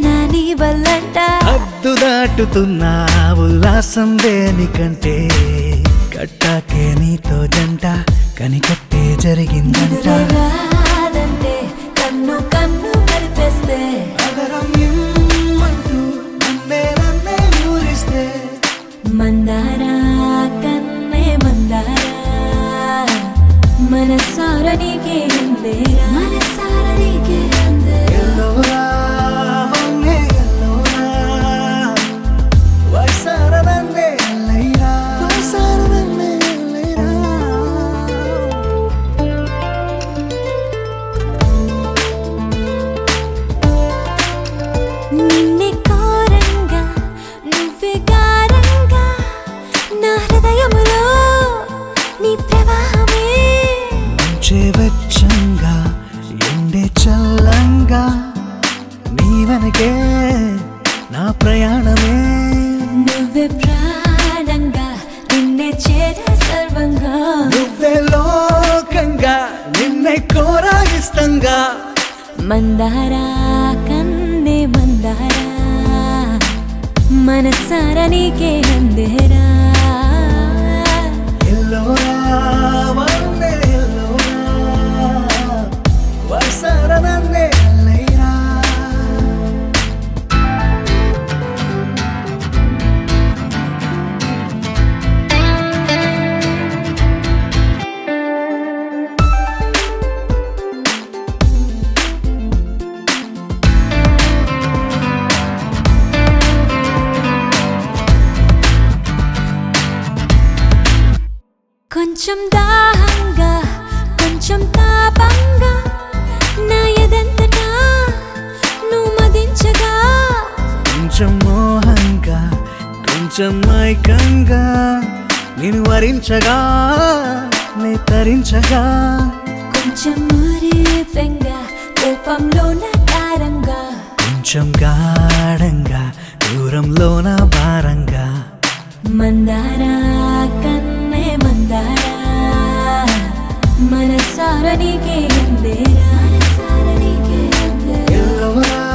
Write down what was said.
అంతా నీ వల్లంట హద్దు దాటుతున్న ఉల్లాసం దేనికంటే కట్టాకే నీతో జంట కనికట్టే జరిగిందంట రాదంటే కన్ను కన్ను కలిపేస్తే అదరం ఇమ్మంటూ నన్నే నన్నే ఊరిస్తే మందారా కన్నే మందారా మనసార నీకే అందేరా మనసార నీకే అందేరా ఎల్లోరా వంగే ఎల్లోరా వయసార నన్నే ఎల్లయ్యా వయసార నన్నే ఎల్లయ్యా నిన్నే కోరంగా నువ్వే గారంగా నా హృదయములో నీ ప్రవాహమే మంచే వెచ్చంగా ఎండే చల్లంగా నీ వెనకే నా ప్రయాణమే నువ్వే ప్రాణంగా నిన్నే చేర సర్వంగా నువ్వే లోకంగా నిన్నే కోరాగిస్తంగా మందారా కన్నే మందారా మనసార నీకే అందేరా ఎల్లోరా వందే ఎల్లోరా వయసార నన్నే ఎల్లయ్యా కొంచెం దాహంగా కొంచెం తాపంగా నా ఎదంతటా నువ్వు మదించగా కొంచెం మోహంగా కొంచెం మైకంగా నేను వరించగా నే తరించగా కొంచెం మురిపెంగా కోపంలో నా తారంగా కొంచెం గాఢంగా దూరంలోన భారంగా మందారా కన్నే మందారా మనసార నీకే అందేరా మనసార నీకే అందేరా ఎల్లవరా